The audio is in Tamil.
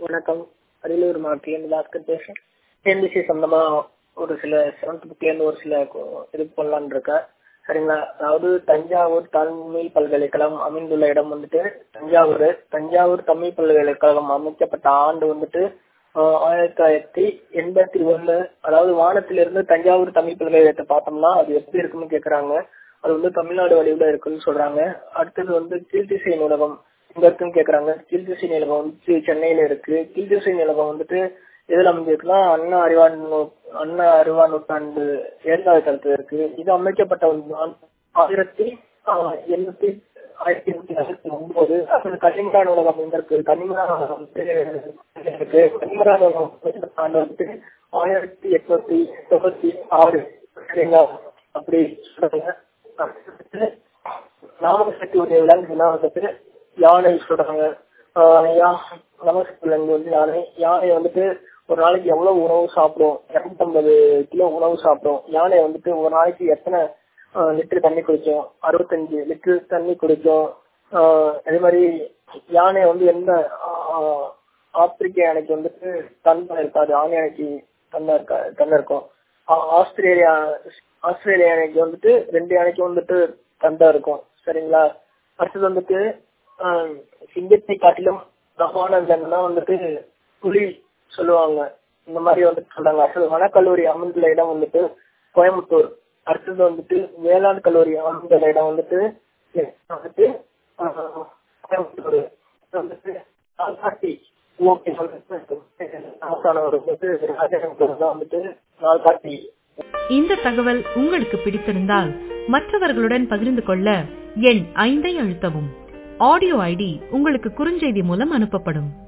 வணக்கம் அரியலூர் மாவட்டத்திலேருந்து பாஸ்கர் பேசுறேன் டிஎன்பிசி சம்பந்தமா ஒரு சில செவன்த் புக்லேருந்து ஒரு சில கு- இது பண்ணலான்னு இருக்கேன் சரிங்களா அதாவது தஞ்சாவூர் தமிழ் பல்கலைக்கழகம் அமைந்துள்ள இடம் வந்துட்டு தஞ்சாவூர் தஞ்சாவூர் தமிழ் பல்கலைக்கழகம் அமைக்கப்பட்ட ஆண்டு வந்துட்டு ஆஹ், ஆயிரத்தி தொள்ளாயிரத்தி எண்பத்தி ஒண்ணு அதாவது வானத்திலிருந்து தஞ்சாவூர் தமிழ் பல்கலைக்கழகத்தை பார்த்தோம்னா அது எப்படி இருக்குன்னு கேக்குறாங்க அது வந்து தமிழ்நாடு வடிவில் இருக்குன்னு சொல்றாங்க அடுத்தது வந்து கீழ்த்திசை நூலகம் எங்க இருக்குன்னு கேக்குறாங்க கீழ்த்திசை நூலகம் வந்து சென்னையில இருக்கு கீழ்த்திசை நூலகம் வந்துட்டு எதுல அமைஞ்சிருக்குன்னா அண்ணா அறிவா நூ- அண்ணா அறிவா நூற்றாண்டு ஏழாவது தளத்துல இருக்கு இது அமைக்கப்பட்ட ஒரு ஆண்டு ஆயிரத்தி ஆஹ், எண்ணூத்தி ஆயிரத்தி எண்ணூத்தி அறுபத்தி ஒன்பது அப்புறம் கன்னிமரா நூலகம் எங்க இருக்கு கன்னிமரா வந்துட்டு இருக்கு கன்னிமரா நூலகம் அமைக்கப்பட்ட ஆண்டு வந்துட்டு ஆயிரத்தி எட்நூத்தி தொண்ணூத்தி ஆறு சரிங்களா அப்படி சொல்றாங்க அடுத்து நாமசக்தி உடைய விலங்குனா வந்துட்டு யானை சொல்றாங்க ஆஹ் யா- நாமசக்தி விலங்கு வந்து யானை யானை வந்துட்டு ஒரு நாளைக்கு எவ்வளவு உணவு சாப்பிடும் இருநூத்தம்பது கிலோ உணவு சாப்பிடும் யானை வந்துட்டு ஒரு நாளைக்கு எத்தனை ஆஹ் லிட்டர் தண்ணி குடிக்கும் அறுபத்தஞ்சு லிட்டர் தண்ணி குடிக்கும் ஆஹ் அதே மாதிரி யானை வந்து எந்த ஆஹ் ஆப்பிரிக்க யானைக்கு வந்துட்டு தந்தை இருக்காது ஆண் யானைக்கு தந்தை இருக்கா தந்தை இருக்கும் ஆ- ஆஸ்திரேலியா ஆஸ்திரேலியா யானைக்கு வந்துட்டு ரெண்டு யானைக்கு வந்துட்டு தந்தை இருக்கும் சரிங்களா அடுத்தது வந்துட்டு ஆஹ், சிங்கத்தை காட்டிலும் தப்பான விலங்குனா வந்துட்டு புலி சொல்லுவாங்க இந்த மாதிரி வந்துட்டு சொல்றாங்க அடுத்தது வனக்கல்லூரி அமைந்துள்ள இடம் வந்துட்டு கோயம்புத்தூர் அடுத்தது வந்துட்டு வேளாண் கல்லூரி அமைந்துள்ள இடம் வந்துட்டு வந்துட்டு ஆஹ், கோயம்புத்தூர் அடுத்தது வந்துட்டு நாள்காட்டி ஓகே ஆசானவர் வந்துட்டு ராஜகம்பூர் தான் வந்துட்டு நாள்காட்டி இந்த தகவல் உங்களுக்கு பிடித்திருந்தால் மற்றவர்களுடன் பகிர்ந்து கொள்ள எண் ஐந்தை அழுத்தவும் ஆடியோ ஐடி உங்களுக்கு குறுஞ்செய்தி மூலம் அனுப்பப்படும்